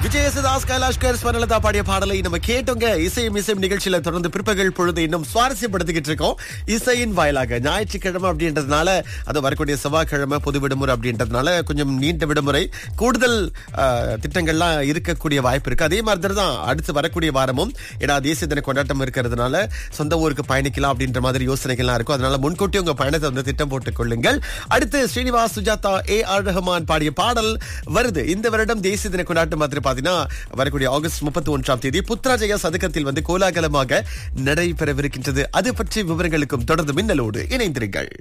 விஜயசுதாஸ் கைலாஷ்கர் ஸ்வர்ணலதா பாடிய பாடலை நம்ம கேட்டோங்க இசையும் இசையும் நிகழ்ச்சியில தொடர்ந்து பிற்பகல் பொழுது இன்னும் சுவாரஸ்யப்படுத்திக்கிட்டு இருக்கோம் இசையின் வாயிலாக ஞாயிற்றுக்கிழமை அப்படின்றதுனால அது வரக்கூடிய செவ்வாய்க்கிழமை பொது விடுமுறை அப்படின்றதுனால கொஞ்சம் நீண்ட விடுமுறை கூடுதல் ஆஹ், திட்டங்கள்லாம் இருக்கக்கூடிய வாய்ப்பு இருக்கு அதே மாதிரி தான் அடுத்து வரக்கூடிய வாரமும் ஏன்னா தேசிய தின கொண்டாட்டம் இருக்கிறதுனால சொந்த ஊருக்கு பயணிக்கலாம் அப்படின்ற மாதிரி யோசனைகள்லாம் இருக்கும் அதனால முன்கூட்டி உங்க பயணத்தை வந்து திட்டம் போட்டுக் கொள்ளுங்கள் அடுத்து ஸ்ரீனிவாஸ் சுஜாதா ஏ ஆர் ரஹ்மான் பாடிய பாடல் வருது இந்த வருடம் தேசிய தின கொண்டாட்டம் மாதிரி பாத்தீங்கன்னா வரக்கூடிய ஆகஸ்ட் முப்பத்தி ஒன்றாம் தேதி புத்ராஜயா சதுக்கத்தில் வந்து கோலாகலமாக நடைபெறவிருக்கின்றது அது பற்றி விவரங்களுக்கும் தொடர்ந்து மின்னலோடு இணைந்திருங்கள்